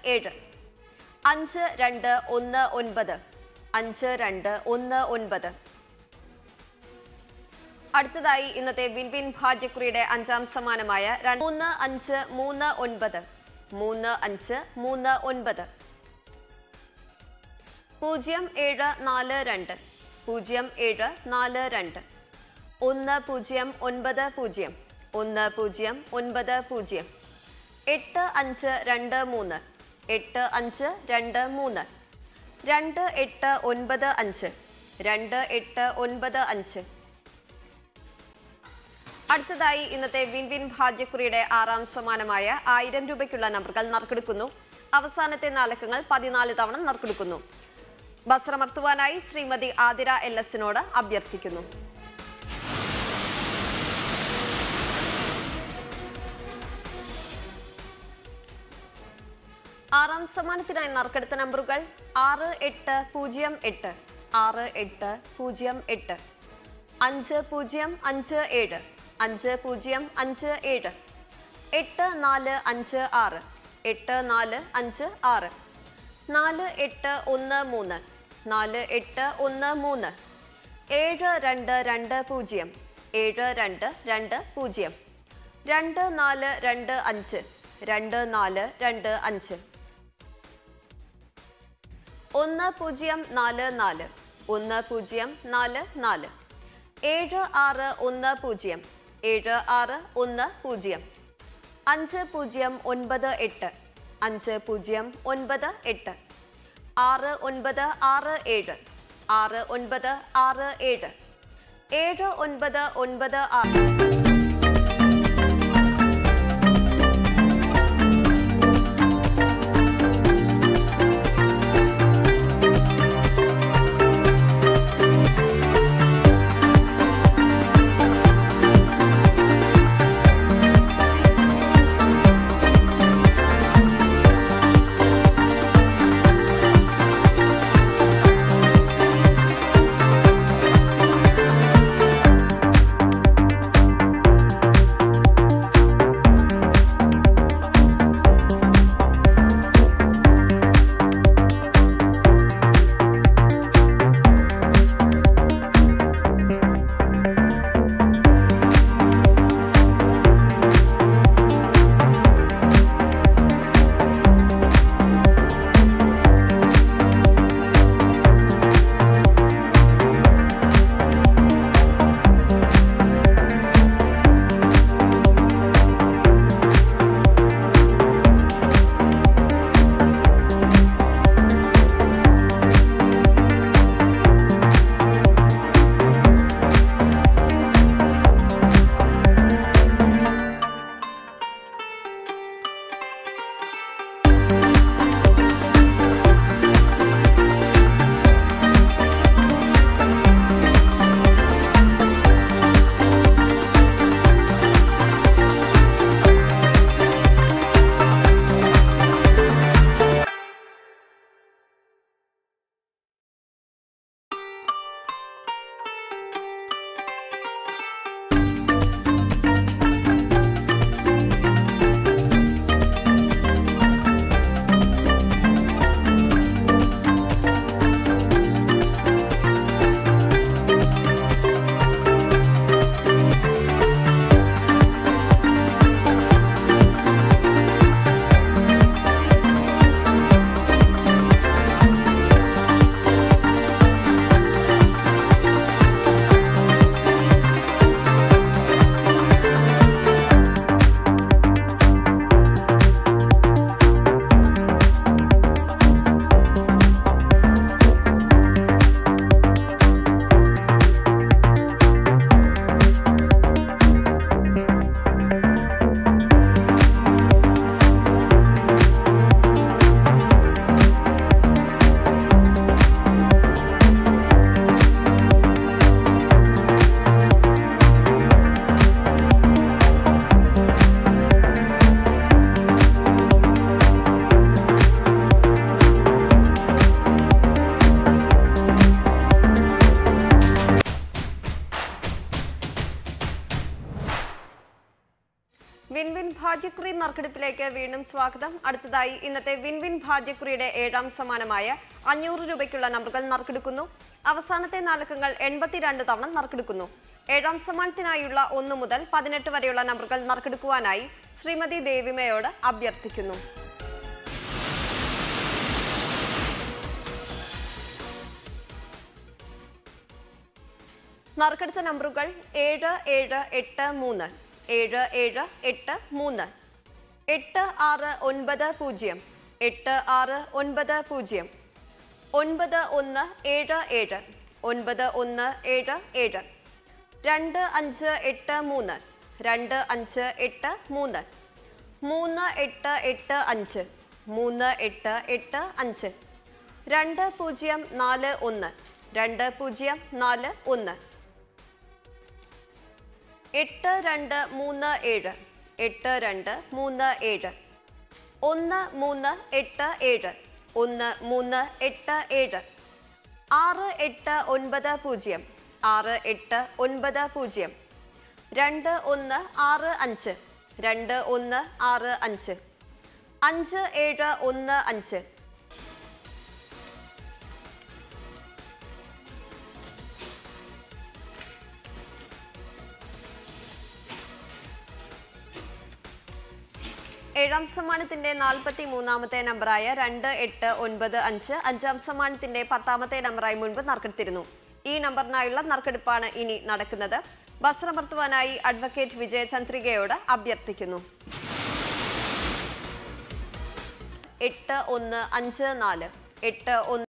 ഏഴ് അഞ്ച് രണ്ട് ഒന്ന് ഒൻപത് അഞ്ച് രണ്ട് ഒന്ന് ഒൻപത് അടുത്തതായി ഇന്നത്തെ വിൻവിൻ ഭാഗ്യക്കുറിയുടെ അഞ്ചാം സമ്മാനമായ രണ്ട് മൂന്ന് അഞ്ച് മൂന്ന് ഒൻപത് മൂന്ന് അഞ്ച് മൂന്ന് ഒൻപത് പൂജ്യം ഏഴ് നാല് രണ്ട് പൂജ്യം ഏഴ് നാല് രണ്ട് ഒന്ന് പൂജ്യം ഒൻപത് പൂജ്യം ഒന്ന് പൂജ്യം ഒൻപത് പൂജ്യം എട്ട് അഞ്ച് രണ്ട് മൂന്ന് എട്ട് അഞ്ച് രണ്ട് മൂന്ന് രണ്ട് എട്ട് ഒൻപത് അഞ്ച് രണ്ട് എട്ട് ഒൻപത് അഞ്ച് അടുത്തതായി ഇന്നത്തെ വിൻ വിൻ ഭാഗ്യക്കുറിയുടെ ആറാം സമ്മാനമായ ആയിരം രൂപയ്ക്കുള്ള നമ്പറുകൾ നറുക്കെടുക്കുന്നു അവസാനത്തെ നാലക്കങ്ങൾ പതിനാല് തവണ നറുക്കെടുക്കുന്നു ബസ്രമർത്തുവാനായി ശ്രീമതി ആതിര എൽ എസിനോട് അഭ്യർത്ഥിക്കുന്നു ആറാം സമ്മാനത്തിനായി നറുക്കെടുത്ത നമ്പറുകൾ ആറ് എട്ട് പൂജ്യം എട്ട് ആറ് എട്ട് പൂജ്യം എട്ട് അഞ്ച് പൂജ്യം അഞ്ച് ഏഴ് അഞ്ച് പൂജ്യം അഞ്ച് ഏഴ് എട്ട് നാല് അഞ്ച് ആറ് എട്ട് നാല് അഞ്ച് ആറ് നാല് എട്ട് ഒന്ന് മൂന്ന് നാല് എട്ട് ഒന്ന് മൂന്ന് ഏഴ് രണ്ട് രണ്ട് പൂജ്യം ഏഴ് രണ്ട് രണ്ട് പൂജ്യം രണ്ട് നാല് രണ്ട് അഞ്ച് രണ്ട് നാല് രണ്ട് അഞ്ച് ഒന്ന് പൂജ്യം നാല് നാല് ഒന്ന് പൂജ്യം നാല് നാല് ഏഴ് ആറ് ഒന്ന് പൂജ്യം ഏഴ് ആറ് ഒന്ന് പൂജ്യം അഞ്ച് പൂജ്യം ഒൻപത് എട്ട് അഞ്ച് പൂജ്യം ഒൻപത് എട്ട് ആറ് ഒൻപത് ആറ് ഏഴ് ആറ് ഒൻപത് ആറ് ഏഴ് ഏഴ് ഒൻപത് ഒൻപത് ആറ് വിൻ വിൻ ഭാഗ്യക്കുറി നറുക്കെടുപ്പിലേക്ക് വീണ്ടും സ്വാഗതം അടുത്തതായി ഇന്നത്തെ വിൻ വിൻ ഭാഗ്യക്കുറിയുടെ ഏഴാം സമ്മാനമായ അഞ്ഞൂറ് രൂപയ്ക്കുള്ള നമ്പറുകൾ നറുക്കെടുക്കുന്നു അവസാനത്തെ നാലക്കങ്ങൾ എൺപത്തിരണ്ട് തവണ നറുക്കെടുക്കുന്നു ഏഴാം സമ്മാനത്തിനായുള്ള ഒന്ന് മുതൽ പതിനെട്ട് വരെയുള്ള നമ്പറുകൾ നറുക്കെടുക്കുവാനായി ശ്രീമതി ദേവിമയോട് അഭ്യർത്ഥിക്കുന്നു നറുക്കെടുത്ത നമ്പറുകൾ ഏഴ് ഏഴ് എട്ട് മൂന്ന് ഏഴ് ഏഴ് എട്ട് മൂന്ന് എട്ട് ആറ് ഒൻപത് പൂജ്യം എട്ട് ആറ് ഒൻപത് പൂജ്യം ഒൻപത് ഒന്ന് ഏഴ് ഏഴ് ഒൻപത് ഒന്ന് ഏഴ് ഏഴ് രണ്ട് അഞ്ച് എട്ട് മൂന്ന് രണ്ട് അഞ്ച് എട്ട് മൂന്ന് മൂന്ന് എട്ട് എട്ട് അഞ്ച് മൂന്ന് എട്ട് എട്ട് അഞ്ച് രണ്ട് പൂജ്യം നാല് ഒന്ന് രണ്ട് പൂജ്യം നാല് ഒന്ന് എട്ട് രണ്ട് മൂന്ന് ഏഴ് എട്ട് രണ്ട് മൂന്ന് ഏഴ് ഒന്ന് മൂന്ന് എട്ട് ഏഴ് ഒന്ന് മൂന്ന് എട്ട് ഏഴ് ആറ് എട്ട് ഒൻപത് പൂജ്യം ആറ് എട്ട് ഒൻപത് പൂജ്യം രണ്ട് ഒന്ന് ആറ് അഞ്ച് രണ്ട് ഒന്ന് ആറ് അഞ്ച് അഞ്ച് ഏഴ് ഒന്ന് അഞ്ച് ഏഴാം സമ്മാനത്തിന്റെ നാൽപ്പത്തി മൂന്നാമത്തെ നമ്പറായ രണ്ട് എട്ട് ഒൻപത് അഞ്ച് അഞ്ചാം സമ്മാനത്തിന്റെ പത്താമത്തെ നമ്പറായി മുൻപ് നറുക്കെടുത്തിരുന്നു ഈ നമ്പറിനായുള്ള നറുക്കെടുപ്പാണ് ഇനി നടക്കുന്നത് വസ്ത്രമർത്തുവാനായി അഡ്വക്കേറ്റ് വിജയ ചന്ദ്രികയോട് അഭ്യർത്ഥിക്കുന്നു എട്ട് ഒന്ന് അഞ്ച് നാല് എട്ട് ഒന്ന്